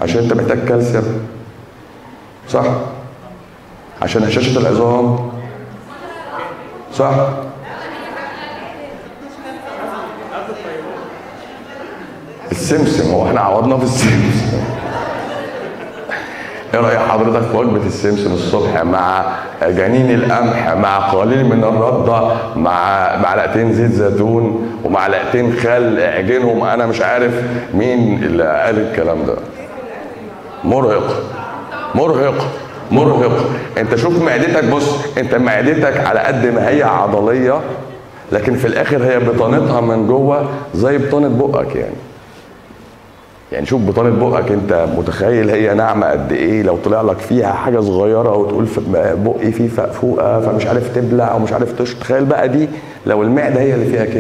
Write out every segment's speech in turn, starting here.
عشان انت محتاج كالسيوم صح عشان هشاشه العظام صح السمسم هو احنا عوضنا في السمسم ايه راي حضرتك في وجبه السمسم الصبح مع جنين القمح مع قليل من الرده مع معلقتين زيت زيتون ومعلقتين خل اعجنهم انا مش عارف مين اللي قال الكلام ده مرهق مرهق مرهق انت شوف معدتك بص انت معدتك على قد ما هي عضليه لكن في الاخر هي بطانتها من جوه زي بطانه بقك يعني يعني شوف بطانه بقك انت متخيل هي ناعمه قد ايه لو طلع لك فيها حاجه صغيره وتقول في بقي فيه فقفوقه فمش عارف تبلع ومش عارف تش تخيل بقى دي لو المعده هي اللي فيها كده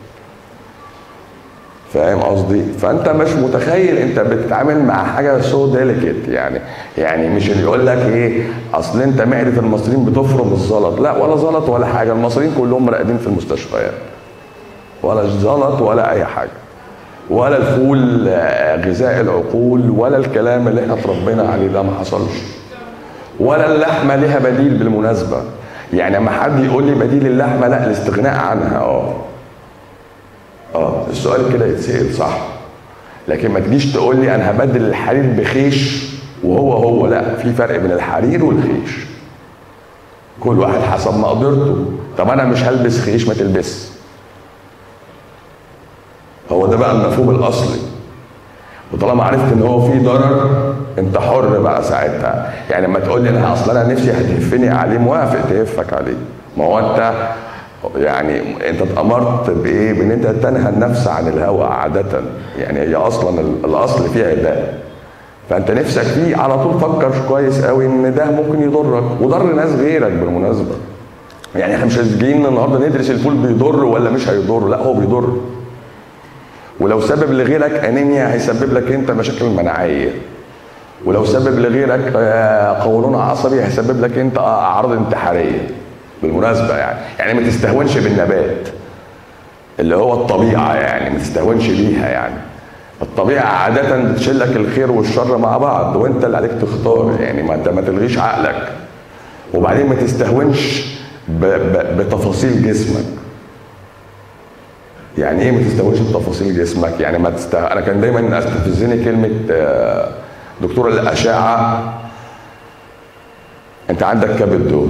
فاهم قصدي؟ فانت مش متخيل انت بتتعامل مع حاجه سو ديليكيت يعني يعني مش اللي يقول لك ايه اصل انت معده المصريين بتفرم الزلط لا ولا زلط ولا حاجه المصريين كلهم راقدين في المستشفيات ولا زلط ولا اي حاجه ولا الفول غذاء العقول ولا الكلام اللي احنا اتربينا عليه ده ما حصلش ولا اللحمه ليها بديل بالمناسبه يعني اما حد يقول لي بديل اللحمه لا الاستغناء عنها اه اه السؤال كده يتسال صح لكن ما تجيش تقول لي انا هبدل الحرير بخيش وهو هو لا في فرق بين الحرير والخيش كل واحد حسب مقدرته طب انا مش هلبس خيش ما تلبس هو ده بقى المفهوم الاصلي وطالما عرفت ان هو في ضرر انت حر بقى ساعتها يعني لما تقول لي انا اصلا انا نفسي هتهفني عليه موافق تهفك عليه ما هو انت يعني انت اتامرت بايه؟ بان انت تنهى النفس عن الهوى عاده يعني هي اصلا الاصل فيها ده فانت نفسك فيه على طول فكر كويس قوي ان ده ممكن يضرك وضر ناس غيرك بالمناسبه يعني احنا مش جايين النهارده ندرس الفول بيضر ولا مش هيضر لا هو بيضر ولو سبب لغيرك انيميا هيسبب لك انت مشاكل مناعيه ولو سبب لغيرك قولون عصبي هيسبب لك انت اعراض انتحاريه بالمناسبه يعني يعني ما تستهونش بالنبات اللي هو الطبيعه يعني ما تستهونش بيها يعني الطبيعه عاده بتشيل لك الخير والشر مع بعض وانت اللي عليك تختار يعني ما انت ما تلغيش عقلك وبعدين ما تستهونش ب ب بتفاصيل جسمك يعني ايه ما تستهونش بتفاصيل جسمك يعني ما تست... انا كان دايما استفزني كلمه دكتور الاشعه انت عندك كبد دول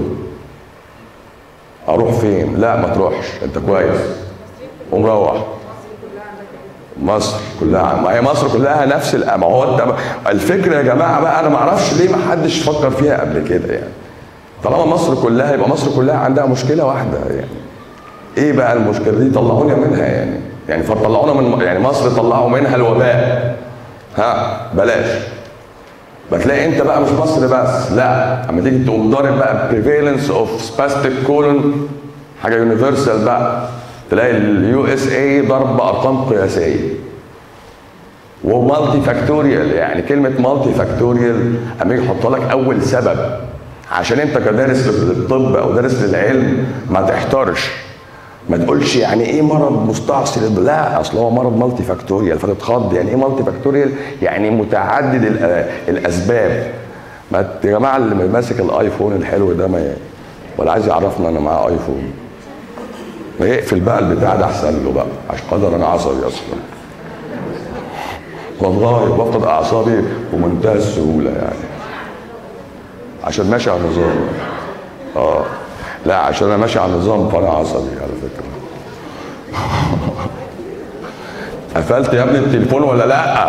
اروح فين لا ما تروحش انت كويس قوم روح مصر كلها ما هي مصر كلها نفس ما هو انت الفكره يا جماعه بقى انا ما اعرفش ليه ما حدش فكر فيها قبل كده يعني طالما مصر كلها يبقى مصر كلها عندها مشكله واحده يعني ايه بقى المشكله دي طلعونا منها يعني يعني فطلعونا من يعني مصر طلعوا منها الوباء ها بلاش بتلاقي انت بقى مش مصر بس لا اما تيجي تقوم ضارب بقى بريفالنس اوف سباستيك كولون حاجه يونيفرسال بقى تلاقي اليو اس اي ضرب بارقام قياسيه ومالتي فاكتوريال يعني كلمه مالتي فاكتوريال اما يجي يحط لك اول سبب عشان انت كدارس للطب او دارس للعلم ما تحترش ما تقولش يعني ايه مرض مستعصي لا اصل هو مرض مالتي فاكتوريال فتتخض يعني ايه مالتي فاكتوريال يعني متعدد الاسباب ما يا جماعه اللي ماسك الايفون الحلو ده ما ولا عايز يعرفنا انا معاه ايفون ما يقفل بقى البتاع ده احسن له بقى عشان قدر انا عصبي اصلا والله بفقد اعصابي بمنتهى السهوله يعني عشان ماشي على نظام اه لا عشان انا ماشي على نظام فانا عصبي على فكره قفلت يا ابني التليفون ولا لا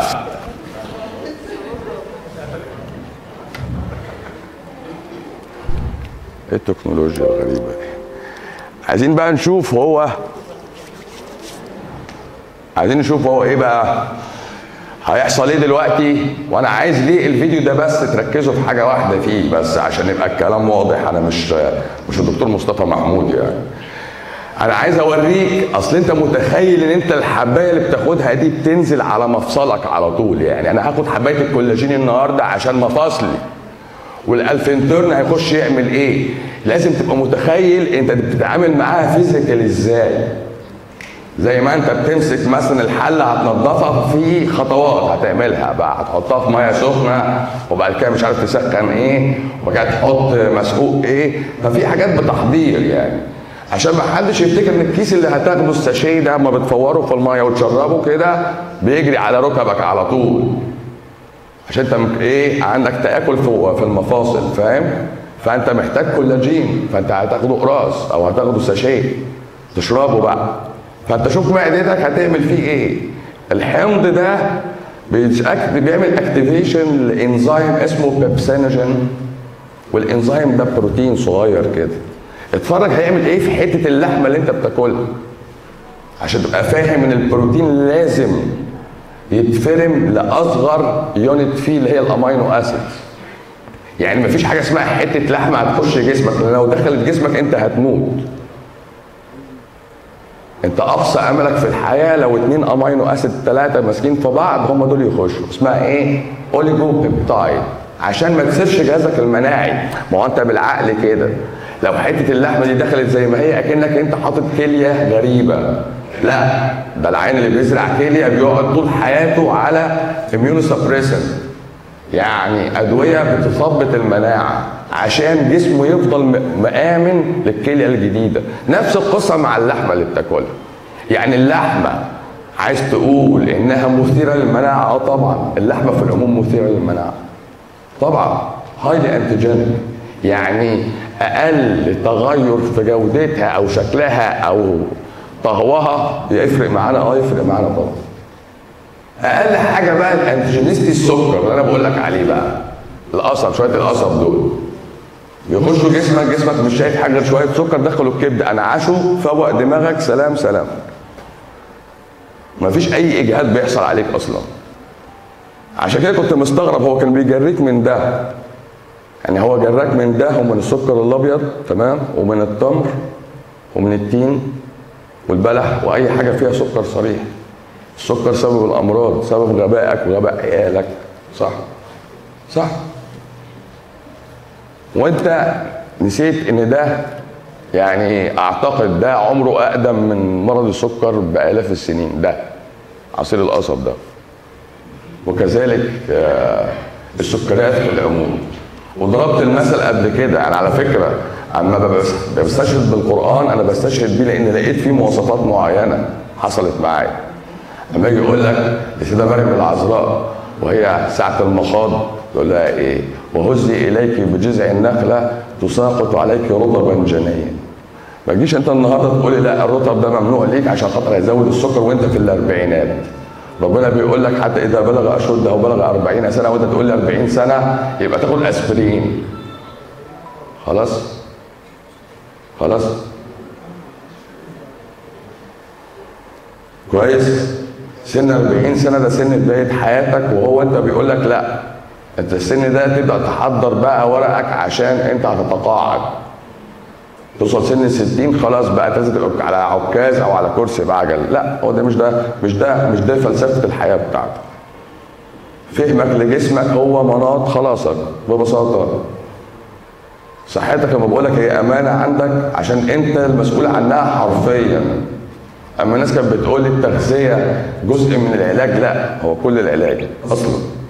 ايه التكنولوجيا الغريبه دي عايزين بقى نشوف هو عايزين نشوف هو ايه بقى هيحصل ايه دلوقتي وانا عايز ليه الفيديو ده بس تركزوا في حاجه واحده فيه بس عشان يبقى الكلام واضح انا مش مش الدكتور مصطفى محمود يعني انا عايز اوريك اصل انت متخيل ان انت الحبايه اللي بتاخدها دي بتنزل على مفصلك على طول يعني انا هاخد حبايه الكولاجين النهارده عشان مفاصلي والالفنترن هيخش يعمل ايه لازم تبقى متخيل انت بتتعامل معاها فيزيكال ازاي زي ما انت بتمسك مثلا الحله هتنضفها في خطوات هتعملها بقى هتحطها في ميه سخنه وبعد كده مش عارف تسخن ايه وبعد كده تحط مسحوق ايه ففي حاجات بتحضير يعني عشان ما حدش يفتكر ان الكيس اللي هتاخده الساشيه ده اما بتفوره في الميه وتشربه كده بيجري على ركبك على طول عشان انت ايه عندك تاكل في المفاصل فاهم فانت محتاج كولاجين فانت هتاخده قراص او هتاخده ساشيه تشربه بقى فانت شوف معدتك هتعمل فيه ايه الحمض ده بيعمل اكتيفيشن لانزيم اسمه بيبسينوجين والانزيم ده بروتين صغير كده اتفرج هيعمل ايه في حته اللحمه اللي انت بتاكلها عشان تبقى فاهم ان البروتين لازم يتفرم لاصغر يونت فيه اللي هي الامينو اسيدز يعني مفيش حاجه اسمها حته لحمه هتخش جسمك لان لو دخلت جسمك انت هتموت انت اقصى املك في الحياه لو اتنين امينو اسيد ثلاثه ماسكين في بعض هم دول يخشوا اسمها ايه؟ اوليجو بيبتايد عشان ما تسيرش جهازك المناعي ما هو انت بالعقل كده لو حته اللحمه دي دخلت زي ما هي اكنك انت حاطط كليه غريبه لا ده العين اللي بيزرع كليه بيقعد طول حياته على اميونو يعني ادويه بتثبط المناعه عشان جسمه يفضل مآمن للكليه الجديده نفس القصه مع اللحمه اللي بتاكلها يعني اللحمه عايز تقول انها مثيره للمناعه اه طبعا اللحمه في العموم مثيره للمناعه طبعا هايلي انتيجينيك يعني اقل تغير في جودتها او شكلها او طهوها يفرق معانا اه يفرق معانا طبعا اقل حاجه بقى الانتيجينيستي السكر اللي انا بقول لك عليه بقى القصب شويه القصب دول يخشوا جسمك جسمك مش شايف حاجه غير شويه سكر دخلوا الكبد انعشوا فوق دماغك سلام سلام مفيش اي اجهاد بيحصل عليك اصلا عشان كده كنت مستغرب هو كان بيجريك من ده يعني هو جراك من ده ومن السكر الابيض تمام ومن التمر ومن التين والبلح واي حاجه فيها سكر صريح السكر سبب الامراض سبب غبائك وغباء عيالك صح صح وانت نسيت ان ده يعني اعتقد ده عمره اقدم من مرض السكر بالاف السنين ده عصير القصب ده وكذلك آه، السكريات في العموم وضربت المثل قبل كده يعني على فكره اما بستشهد بالقران انا بستشهد بيه لان لقيت فيه مواصفات معينه حصلت معايا لما يجي يقول لك السيده مريم العذراء وهي ساعه المخاض يقول لها ايه وهزي اليك بجذع النخله تساقط عليك رطبا جنيا ما تجيش انت النهارده تقولي لا الرطب ده ممنوع ليك عشان خاطر هيزود السكر وانت في الاربعينات ربنا بيقول لك حتى اذا بلغ اشده وبلغ 40 سنه وانت تقول لي 40 سنه يبقى تاخد اسبرين خلاص خلاص كويس سن 40 سنه ده سن بدايه حياتك وهو انت بيقول لك لا انت السن ده تبدا تحضر بقى ورقك عشان انت هتتقاعد توصل سن ال 60 خلاص بقى تنزل على عكاز او على كرسي بعجل لا هو ده مش ده مش ده مش ده فلسفه الحياه بتاعتك فهمك لجسمك هو مناط خلاصك ببساطه صحتك لما بقول لك هي امانه عندك عشان انت المسؤول عنها حرفيا اما الناس كانت بتقول لي التغذيه جزء من العلاج لا هو كل العلاج اصلا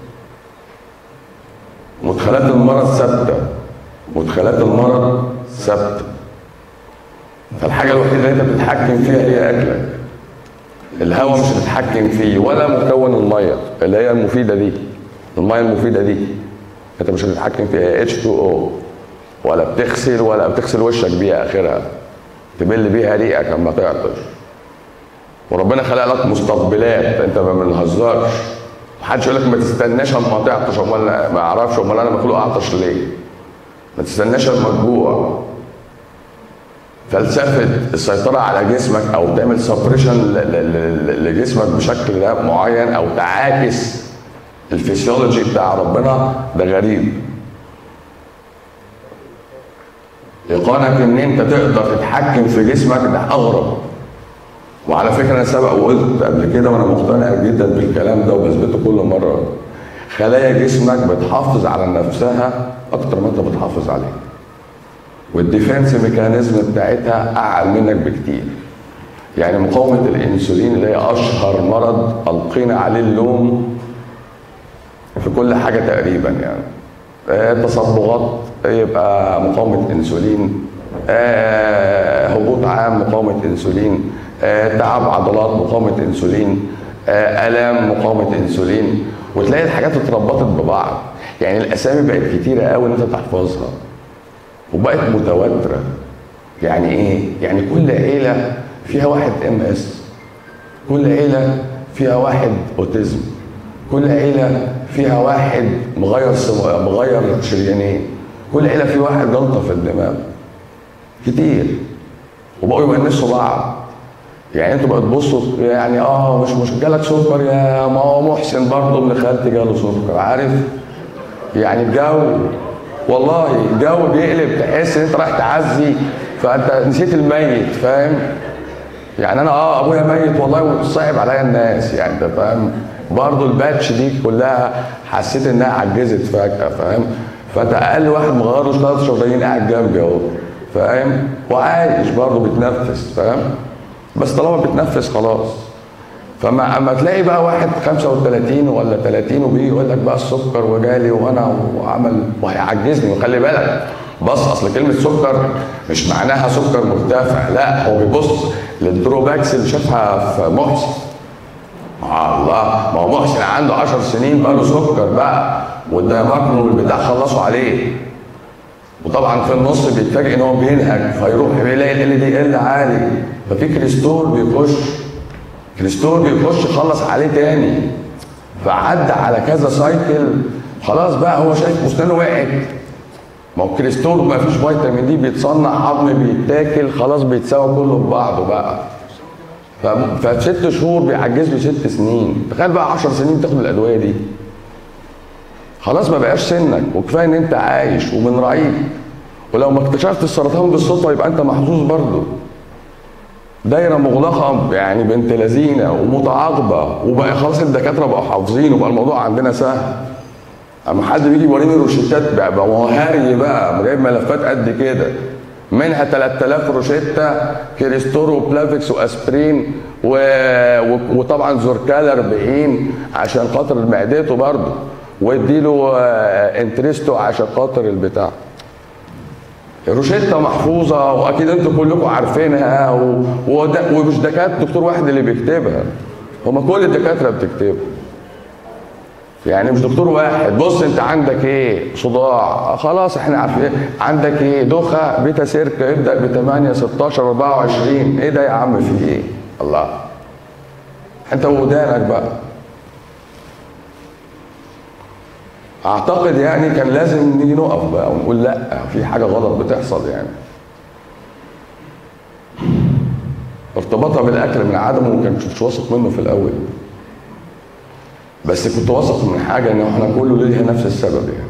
مدخلات المرض ثابته مدخلات المرض ثابته فالحاجه الوحيده اللي انت بتتحكم فيها هي اكلك الهواء مش هتتحكم فيه ولا مكون الميه اللي هي المفيده دي الميه المفيده دي انت مش هتتحكم فيها H2O ولا بتغسل ولا بتغسل وشك بيها اخرها تبل بيها ريقك اما تعطش وربنا خلق لك مستقبلات انت ما بنهزرش محدش يقول لك ما تستناش اما تعطش امال ما اعرفش امال انا مخلوق اعطش ليه ما تستناش اما تجوع فلسفه السيطره على جسمك او تعمل سبريشن لجسمك بشكل ده معين او تعاكس الفسيولوجي بتاع ربنا ده غريب ايقانك ان انت تقدر تتحكم في جسمك ده اغرب وعلى فكره انا سبق وقلت قبل كده وانا مقتنع جدا بالكلام ده وبثبته كل مره خلايا جسمك بتحافظ على نفسها اكتر ما انت بتحافظ عليها والديفنس ميكانيزم بتاعتها اعلى منك بكتير يعني مقاومه الانسولين اللي هي اشهر مرض القينا عليه اللوم في كل حاجه تقريبا يعني آه، تصبغات يبقى مقاومه انسولين آه، هبوط عام مقاومه انسولين آه، تعب عضلات مقاومه انسولين آه، الام مقاومه انسولين وتلاقي الحاجات اتربطت ببعض يعني الاسامي بقت كتيره قوي ان انت تحفظها وبقت متواتره يعني ايه يعني كل عيله فيها واحد ام اس كل عيله فيها واحد اوتيزم كل عيله فيها واحد مغير سم... مغير شريانين كل عيله فيه واحد جلطه في الدماغ كتير وبقوا يونسوا بعض يعني انتوا بقى تبصوا يعني اه مش مش جالك سكر يا ما هو محسن برضه ابن خالتي جاله سكر عارف يعني الجو والله الجو بيقلب تحس ان انت رايح تعزي فانت نسيت الميت فاهم يعني انا اه ابويا ميت والله وصعب عليا الناس يعني انت فاهم برضه الباتش دي كلها حسيت انها عجزت فجاه فاهم فانت اقل واحد مغير له ثلاث شهرين قاعد جنبي اهو فاهم وعايش برضه بيتنفس فاهم بس طالما بتنفس خلاص فما اما تلاقي بقى واحد 35 ولا 30 وبيجي يقول لك بقى السكر وجالي وانا وعمل وهيعجزني وخلي بالك بص اصل كلمه سكر مش معناها سكر مرتفع لا هو بيبص للدروباكس اللي شافها في محسن آه الله ما هو محسن عنده 10 سنين بقى له سكر بقى والدايماكرون والبتاع خلصوا عليه وطبعا في النص بيتفاجئ ان هو بينهج فيروح بيلاقي ال دي ال عالي ففي كريستور بيخش كريستور بيخش خلص عليه تاني فعدى على كذا سايكل خلاص بقى هو شايف اسنانه وقعت ما هو كريستور ما فيش فيتامين دي بيتصنع عظم بيتاكل خلاص بيتساوى كله ببعضه بقى ف- ففي ست شهور بيعجز له ست سنين تخيل بقى 10 سنين تاخد الادويه دي خلاص ما بقاش سنك وكفايه ان انت عايش ومن رعيك ولو ما اكتشفت السرطان بالصدفه يبقى انت محظوظ برضه دايره مغلقه يعني بنت لذينه ومتعاقبه وبقى خلاص الدكاتره بقوا حافظين وبقى الموضوع عندنا سهل اما حد بيجي يوريني روشتات بقى بقى ما هو هاري بقى جايب ملفات قد كده منها 3000 روشته كريستور وبلافيكس واسبرين و... و... وطبعا زوركال 40 عشان خاطر معدته برضه واديله آه، انتريستو عشان خاطر البتاع روشته محفوظه واكيد انتوا كلكم عارفينها و... وده... ومش دكاتره دكتور واحد اللي بيكتبها هما كل الدكاتره بتكتبها يعني مش دكتور واحد بص انت عندك ايه صداع خلاص احنا عارفين عندك ايه دوخه بيتا سيركا ابدا ب 8 16 24 ايه ده يا عم في ايه الله انت ودانك بقى اعتقد يعني كان لازم نيجي نقف بقى ونقول لا في حاجه غلط بتحصل يعني ارتباطها بالاكل من عدمه ما كنتش مش واثق منه في الاول بس كنت واثق من حاجه ان احنا كله ليه نفس السبب يعني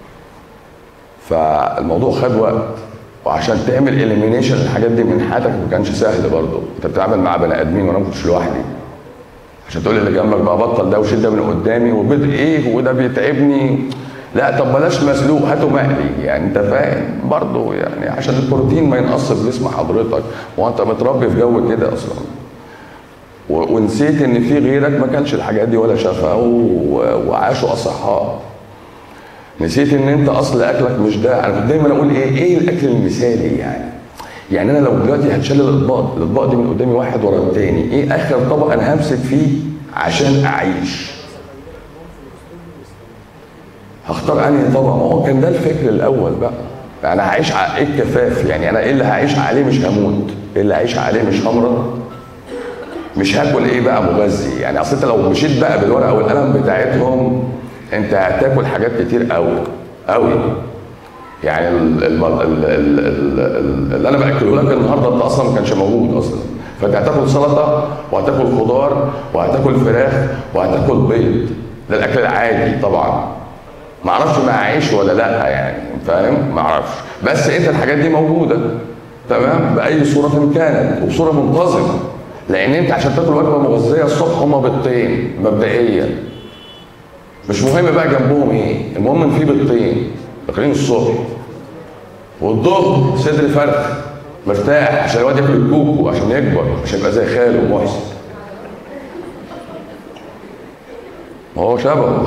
فالموضوع خد وقت وعشان تعمل اليمينيشن للحاجات دي من حياتك ما كانش سهل برضه انت بتتعامل مع بني ادمين وانا ما كنتش لوحدي عشان تقول اللي جنبك بقى بطل ده وشيل ده من قدامي وبيض ايه وده بيتعبني لا طب بلاش مسلوق هاته مقلي يعني انت فاهم برضه يعني عشان البروتين ما ينقص في جسم حضرتك وانت متربي في جو كده اصلا و- ونسيت ان في غيرك ما كانش الحاجات دي ولا شافها و- وعاشوا اصحاء نسيت ان انت اصل اكلك مش ده انا كنت دايما اقول ايه ايه الاكل المثالي يعني يعني انا لو دلوقتي هتشال الاطباق الاطباق دي من قدامي واحد ورا التاني ايه اخر طبق انا همسك فيه عشان اعيش هختار انهي طبق ما هو كان ده الفكر الاول بقى انا هعيش على ايه الكفاف يعني انا ايه اللي هعيش عليه مش هموت ايه اللي هعيش عليه مش همرض مش هاكل ايه بقى مغذي يعني اصل انت لو مشيت بقى بالورقه والقلم بتاعتهم انت هتاكل حاجات كتير قوي قوي يعني ال- ال- ال- ال- ال- ال- اللي انا باكله لك النهارده انت اصلا ما كانش موجود اصلا فانت هتاكل سلطه وهتاكل خضار وهتاكل فراخ وهتاكل بيض ده الاكل العادي طبعا ما اعرفش مع عيش ولا لا يعني فاهم ما اعرفش بس انت الحاجات دي موجوده تمام باي صوره كانت وبصوره منتظمه لان انت عشان تاكل وجبه مغذيه الصبح هما بيضتين مبدئيا مش مهم بقى جنبهم ايه المهم ان في بيضتين داخلين الصبح والظهر صدر فرخ مرتاح عشان الواد ياكل الكوكو عشان يكبر عشان يبقى زي خاله محسن ما هو شبهه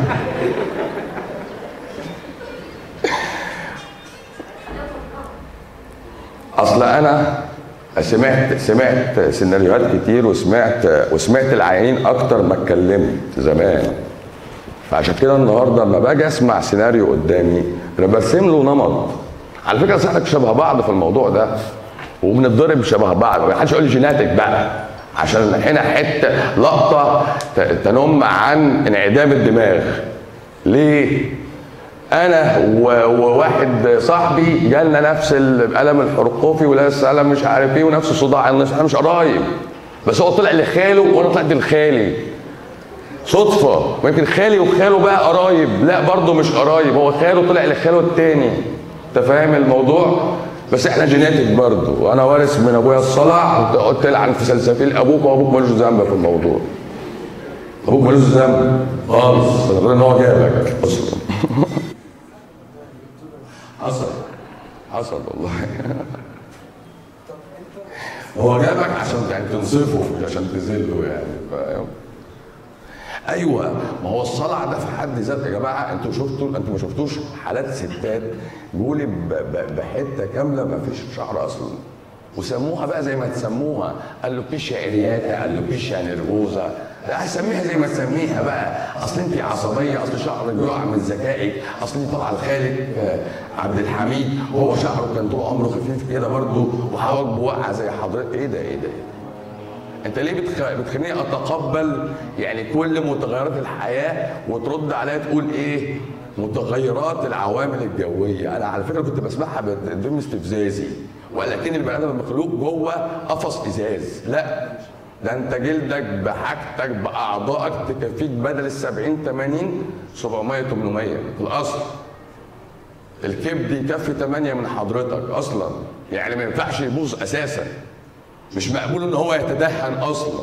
اصل انا سمعت سمعت سيناريوهات كتير وسمعت وسمعت العيانين اكتر ما اتكلمت زمان فعشان كده النهارده لما باجي اسمع سيناريو قدامي انا برسم له نمط على فكره احنا شبه بعض في الموضوع ده وبنتضرب شبه بعض ما حدش يقول لي جيناتك بقى عشان هنا حته لقطه ت- تنم عن انعدام الدماغ ليه؟ انا و- وواحد صاحبي جالنا نفس الالم الحرقوفي ونفس الم مش عارف ايه ونفس صداع النص احنا مش قرايب بس هو طلع لخاله وانا طلعت لخالي صدفة ويمكن خالي وخاله بقى قرايب لا برضه مش قرايب هو خاله طلع لخاله التاني انت فاهم الموضوع بس احنا جيناتك برضه وانا وارث من ابويا الصلع وتقعد تلعن في سلسفيل ابوك وابوك ملوش ذنب في الموضوع ابوك ملوش ذنب خالص غير ان هو جابك اصلا حصل حصل والله هو جابك عشان يعني تنصفه مش عشان تذله يعني فاهم ايوه ما هو الصلع ده في حد ذاته يا جماعه انتوا شفتوا انتوا ما شفتوش حالات ستات جولي ب- ب- بحته كامله ما فيش شعر اصلا وسموها بقى زي ما تسموها الوبيشيا ارياتا الوبيشيا نيرفوزا لا سميها زي ما تسميها بقى اصل انت عصبيه اصل شعرك بيقع من ذكائك اصل انت طالعه لخالك آه، عبد الحميد هو شعره كان طول عمره خفيف كده برضه وحواجبه واقعه زي حضرتك ايه ده ايه ده انت ليه بتخ... بتخليني اتقبل يعني كل متغيرات الحياه وترد عليا تقول ايه متغيرات العوامل الجويه انا على فكره كنت بسمعها ضمن استفزازي ولكن البني ادم المخلوق جوه قفص ازاز لا ده انت جلدك بحاجتك باعضائك تكفيك بدل ال 70 80 700 800 في الاصل الكبد يكفي 8 من حضرتك اصلا يعني ما ينفعش يبوظ اساسا مش مقبول ان هو يتدهن اصلا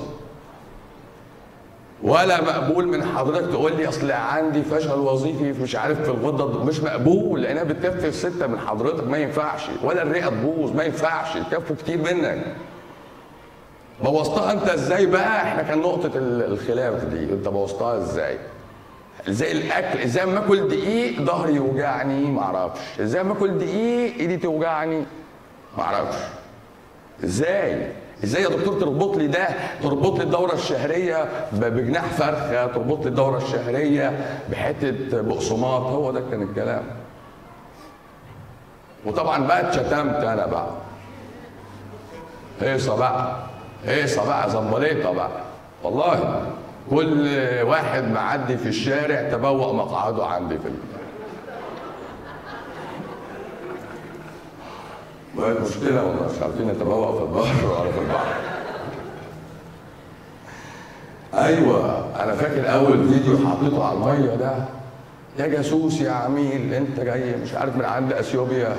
ولا مقبول من حضرتك تقول لي اصل عندي فشل وظيفي مش عارف في الغده مش مقبول لانها بتكفي سته من حضرتك ما ينفعش ولا الرئه تبوظ ما ينفعش يكفوا كتير منك بوظتها انت ازاي بقى احنا كان نقطه ال- الخلاف دي انت بوظتها ازاي ازاي الاكل ازاي ما اكل دقيق ظهري يوجعني ما اعرفش ازاي ما اكل دقيق ايدي توجعني ما اعرفش ازاي ازاي يا دكتور تربط لي ده تربط لي الدوره الشهريه ب- بجناح فرخه تربط لي الدوره الشهريه بحته بقسماط هو ده كان الكلام وطبعا بقى اتشتمت انا بقى هيصه بقى هيصه بقى زنبليطه بقى والله كل واحد معدي في الشارع تبوأ مقعده عندي في البيت بقت مشكلة والله مش عارفين نتبوأ في البحر ولا في البحر. أيوه أنا فاكر أول فيديو حطيته على المية ده يا جاسوس يا عميل أنت جاي مش عارف من عند أثيوبيا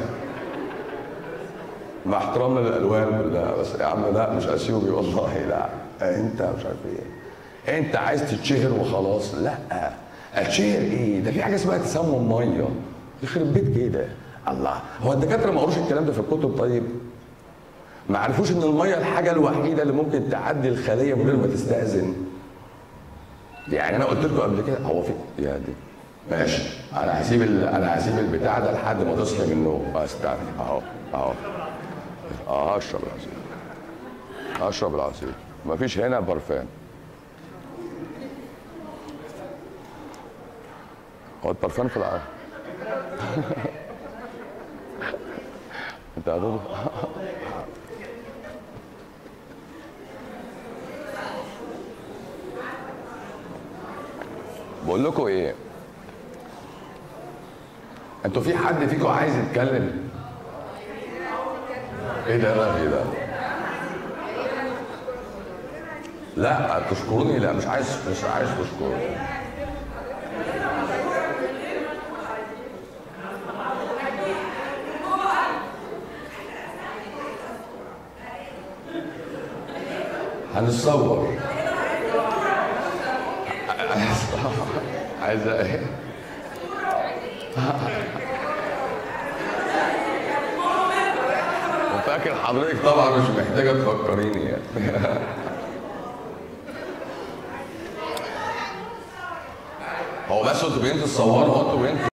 مع احترامنا للألوان كلها بس يا عم لا مش أثيوبي والله لا أنت مش عارف إيه أنت عايز تتشهر وخلاص لا أتشهر إيه ده في حاجة اسمها تسمم مية يخرب بيت كده الله هو الدكاتره ما قروش الكلام ده في الكتب طيب ما عرفوش ان الميه الحاجه الوحيده اللي ممكن تعدي الخليه من غير ما تستاذن يعني انا قلت لكم قبل كده هو في يا دي ماشي انا هسيب ال... انا هسيب البتاع ده لحد ما تصحي من النوم استنى اهو اهو اه اشرب العصير اشرب العصير مفيش هنا برفان هو البرفان في العصير انت هتضرب بقول لكم ايه انتوا في حد فيكم عايز يتكلم ايه ده الرغي ده لا تشكروني لا مش عايز مش عايز تشكروني هنتصور عايزه ايه وفاكر لكن حضرتك طبعا مش محتاجه تفكريني يعني هو بس انتوا بنت تصوروا انتوا بنت